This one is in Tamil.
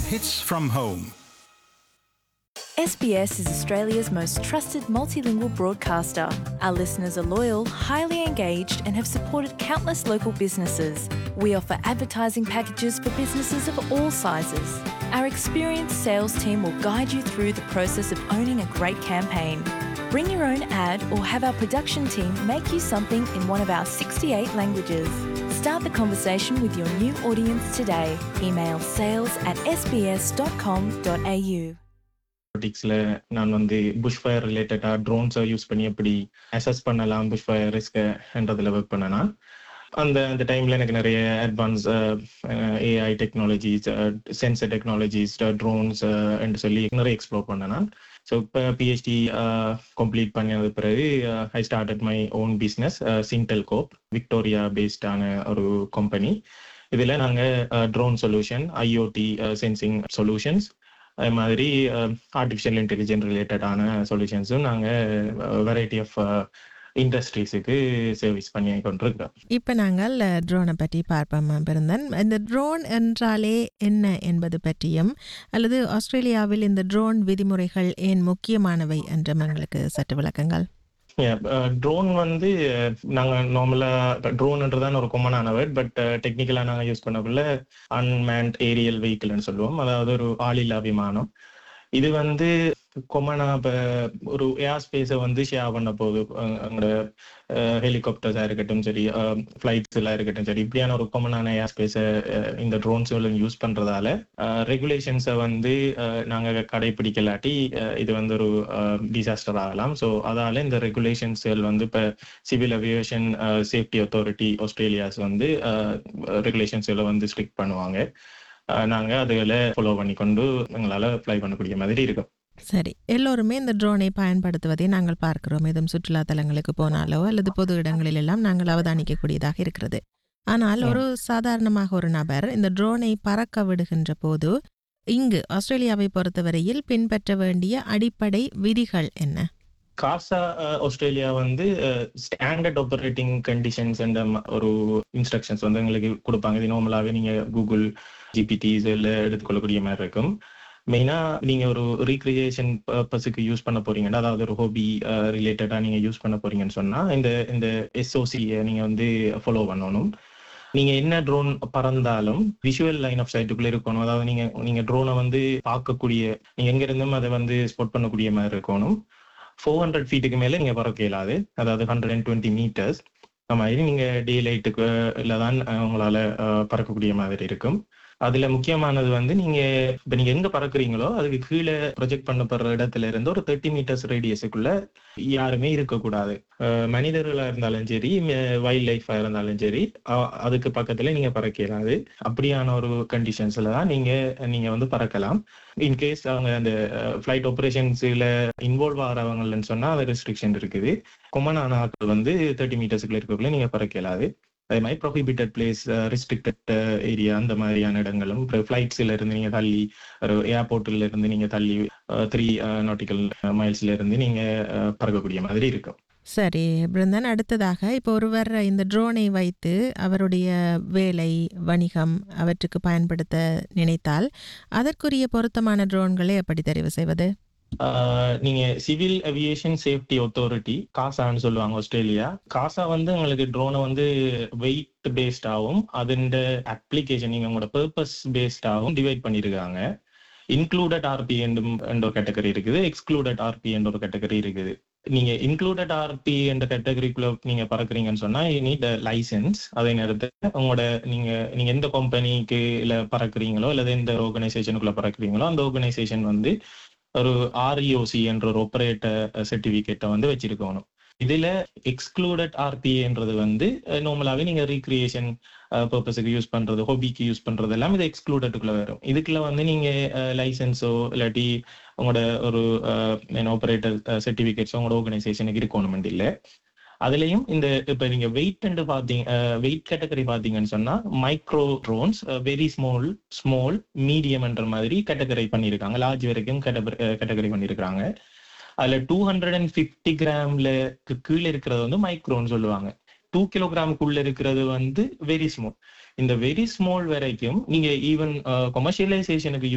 Hits from home. SBS is Australia's most trusted multilingual broadcaster. Our listeners are loyal, highly engaged, and have supported countless local businesses. We offer advertising packages for businesses of all sizes. Our experienced sales team will guide you through the process of owning a great campaign. Bring your own ad or have our production team make you something in one of our 68 languages. Start the conversation with your new audience today. Email sales at sbs.com.au. ரொபோட்டிக்ஸ்ல நான் வந்து புஷ் ஃபயர் ரிலேட்டடா ட்ரோன்ஸை யூஸ் பண்ணி எப்படி அசஸ் பண்ணலாம் புஷ் ஃபயர் ரிஸ்க்ன்றதுல ஒர்க் பண்ணனா அந்த அந்த டைம்ல எனக்கு நிறைய advance AI technologies sensor technologies drones என்று சொல்லி நிறைய எக்ஸ்ப்ளோர் பண்ணேன் ஸோ இப்போ பிஹெச்டி கம்ப்ளீட் பண்ணது பிறகு I started my own business Syntel corp Victoria பேஸ்டான ஒரு கம்பெனி இதில் நாங்கள் drone solution IoT sensing solutions அது மாதிரி ஆர்டிஃபிஷியல் இன்டெலிஜென்ட் ரிலேட்டடான சொல்யூஷன்ஸும் நாங்கள் வெரைட்டி ஆஃப் இண்டஸ்ட்ரீஸுக்கு சர்வீஸ் பண்ணி கொண்டிருக்கிறோம் இப்போ நாங்கள் ட்ரோனை பற்றி பார்ப்போம் பிறந்தன் இந்த ட்ரோன் என்றாலே என்ன என்பது பற்றியும் அல்லது ஆஸ்திரேலியாவில் இந்த ட்ரோன் விதிமுறைகள் ஏன் முக்கியமானவை என்றும் எங்களுக்கு சற்று விளக்கங்கள் ட்ரோன் வந்து நாங்க நார்மலா ட்ரோன்ன்றதான் ஒரு காமனான வேர்ட் பட் டெக்னிக்கலா நாங்க யூஸ் பண்ணக்குள்ள அன்மேண்ட் ஏரியல் வெஹிக்கிள்னு சொல்லுவோம் அதாவது ஒரு ஆளில்லா விமானம் இது வந்து கொமனா இப்போ ஒரு ஏர் ஸ்பேஸை வந்து ஷேர் பண்ண போகுது அங்களோட ஹெலிகாப்டர்ஸாக இருக்கட்டும் சரி ஃப்ளைட்ஸ் எல்லாம் இருக்கட்டும் சரி இப்படியான ஒரு காமனான ஏர் ஸ்பேஸை இந்த ட்ரோன்ஸ் யூஸ் பண்ணுறதால ரெகுலேஷன்ஸை வந்து நாங்கள் கடைபிடிக்கலாட்டி இது வந்து ஒரு டிசாஸ்டர் ஆகலாம் ஸோ அதால இந்த ரெகுலேஷன்ஸ்கள் வந்து இப்போ civil aviation safety authority Australia's வந்து ரெகுலேஷன்ஸ்களை வந்து ஸ்ட்ரிக்ட் பண்ணுவாங்க நாங்கள் அதுகளை ஃபாலோ பண்ணி கொண்டு எங்களால் ஃப்ளை பண்ணக்கூடிய மாதிரி இருக்கும் சரி எல்லோருமே இந்த ட்ரோனை பயன்படுத்துவதை நாங்கள் பார்க்கிறோம் எதுவும் சுற்றுலா தலங்களுக்கு போனாலோ அல்லது பொது இடங்களில் எல்லாம் நாங்கள் அவதானிக்கக்கூடியதாக இருக்கிறது ஆனால் ஒரு சாதாரணமாக ஒரு நபர் இந்த ட்ரோனை பறக்க விடுகின்ற போது இங்கு ஆஸ்திரேலியாவை பொறுத்தவரையில் பின்பற்ற வேண்டிய அடிப்படை விதிகள் என்ன காசா ஆஸ்திரேலியா வந்து ஸ்டாண்டர்ட் ஆப்பரேட்டிங் கண்டிஷன்ஸ் என்ற ஒரு இன்ஸ்ட்ரக்ஷன்ஸ் வந்து எங்களுக்கு கொடுப்பாங்க இது நார்மலாகவே நீங்க கூகுள் ஜிபிடிஸ் எல்லாம் எடுத்துக்கொள்ளக்கூடிய மாதிரி இருக்கும் மெயினா நீங்க ஒரு ரீக்ரியேஷன் பர்பஸுக்கு யூஸ் பண்ண போறீங்கன்னா அதாவது ஒரு ஹோபி ரிலேட்டடா நீங்க யூஸ் பண்ண போறீங்கன்னு சொன்னா இந்த இந்த எஸ்ஓசியை நீங்க வந்து ஃபாலோ பண்ணணும் நீங்க என்ன ட்ரோன் பறந்தாலும் விஷுவல் லைன் ஆஃப் சைட்டுக்குள்ள இருக்கணும் அதாவது நீங்க நீங்க ட்ரோனை வந்து பார்க்கக்கூடிய நீங்க எங்க இருந்தும் அதை வந்து ஸ்பாட் பண்ணக்கூடிய மாதிரி இருக்கணும் ஃபோர் ஹண்ட்ரட் ஃபீட்டுக்கு மேல நீங்க பறக்க இயலாது அதாவது ஹண்ட்ரட் அண்ட் டுவெண்ட்டி மீட்டர்ஸ் அந்த மாதிரி நீங்க டே லைட்டுக்கு தான் உங்களால பறக்கக்கூடிய மாதிரி இருக்கும் அதுல முக்கியமானது வந்து நீங்க இப்ப நீங்க எங்க பறக்குறீங்களோ அதுக்கு கீழே ப்ரொஜெக்ட் பண்ணப்படுற இடத்துல இருந்து ஒரு தேர்ட்டி மீட்டர்ஸ் ரேடியஸுக்குள்ள யாருமே இருக்கக்கூடாது மனிதர்களா இருந்தாலும் சரி வைல்ட் லைஃபா இருந்தாலும் சரி அதுக்கு பக்கத்துல நீங்க பறக்கலாது அப்படியான ஒரு கண்டிஷன்ஸ்ல தான் நீங்க நீங்க வந்து பறக்கலாம் இன்கேஸ் அவங்க அந்த ஃபிளைட் ஆப்ரேஷன்ஸ்ல இன்வால்வ் ஆகிறவங்கன்னு சொன்னா அது ரெஸ்ட்ரிக்ஷன் இருக்குது கொமனான ஆட்கள் வந்து தேர்ட்டி மீட்டர்ஸ்க்குள்ள இருக்கக்குள்ள நீங்க பறக்கலாது அதே மாதிரி ப்ரொஹிபிட்டட் பிளேஸ் ரெஸ்ட்ரிக்டட் ஏரியா அந்த மாதிரியான இடங்களும் ஃபிளைட்ஸ்ல இருந்து நீங்க தள்ளி ஒரு ஏர்போர்ட்ல இருந்து நீங்க தள்ளி த்ரீ நாட்டிக்கல் மைல்ஸ்ல இருந்து நீங்க பறக்கக்கூடிய மாதிரி இருக்கும் சரி பிருந்தன் அடுத்ததாக இப்போ ஒருவர் இந்த ட்ரோனை வைத்து அவருடைய வேலை வணிகம் அவற்றுக்கு பயன்படுத்த நினைத்தால் அதற்குரிய பொருத்தமான ட்ரோன்களை எப்படி தெரிவு செய்வது நீங்க சிவில் அவியேஷன் சேஃப்டி அத்தாரிட்டி காசான்னு சொல்லுவாங்க ஆஸ்திரேலியா காசா வந்து உங்களுக்கு ட்ரோனை வந்து வெயிட் பேஸ்டாகவும் அதோட அப்ளிகேஷன் நீங்க உங்களோட பர்பஸ் பேஸ்டாகவும் டிவைட் பண்ணிருக்காங்க இன்க்ளூடட் ஆர்பி என்ற ஒரு கேட்டகரி இருக்குது எக்ஸ்க்ளூடட் ஆர்பி என்ற ஒரு கேட்டகரி இருக்குது நீங்க இன்க்ளூடட் ஆர்பி என்ற கேட்டகரிக்குள்ள நீங்க பறக்குறீங்கன்னு சொன்னா யூ நீட் லைசன்ஸ் அதே நேரத்தில் உங்களோட நீங்க நீங்க எந்த கம்பெனிக்கு இல்ல பறக்குறீங்களோ அல்லது எந்த ஆர்கனைசேஷனுக்குள்ள பறக்குறீங்களோ அந்த ஆர்கனைசேஷன் வந்து ஒரு ஆர்இஓசி என்ற ஒரு ஒப்பரேட்டர் சர்டிபிகேட்டை வந்து வச்சிருக்கணும் இதுல எக்ஸ்க்ளூடட் ஆர்பிஏன்றது வந்து நார்மலாவே நீங்க ரீக்ரியேஷன் பர்பஸுக்கு யூஸ் பண்றது ஹொபிக்கு யூஸ் பண்றது எல்லாம் இது எக்ஸ்க்ளூடட்டுக்குள்ள வரும் இதுக்குள்ள வந்து நீங்க லைசன்ஸோ இல்லாட்டி உங்களோட ஒரு ஆப்ரேட்டர் சர்டிபிகேட்ஸோ உங்களோட ஆர்கனைசேஷனுக்கு இருக்கணும் இல்லை அதுலயும் இந்த இப்ப நீங்க வெயிட் அண்ட் பாத்தீங்க வெயிட் கேட்டகரி பாத்தீங்கன்னு சொன்னா micro drones very small small medium என்ற மாதிரி கேட்டகரி பண்ணிருக்காங்க லார்ஜ் வரைக்கும் கேட்டகரி பண்ணிருக்காங்க அதுல டூ ஹண்ட்ரட் அண்ட் பிப்டி கிராம்ல கீழே இருக்கிறது வந்து மைக்ரோன்னு சொல்லுவாங்க டூ கிலோகிராமுக்குள்ள இருக்கிறது வந்து வெரி ஸ்மால் இந்த வெரி ஸ்மால் வரைக்கும் நீங்க ஈவன் கொமர்ஷியலைசேஷனுக்கு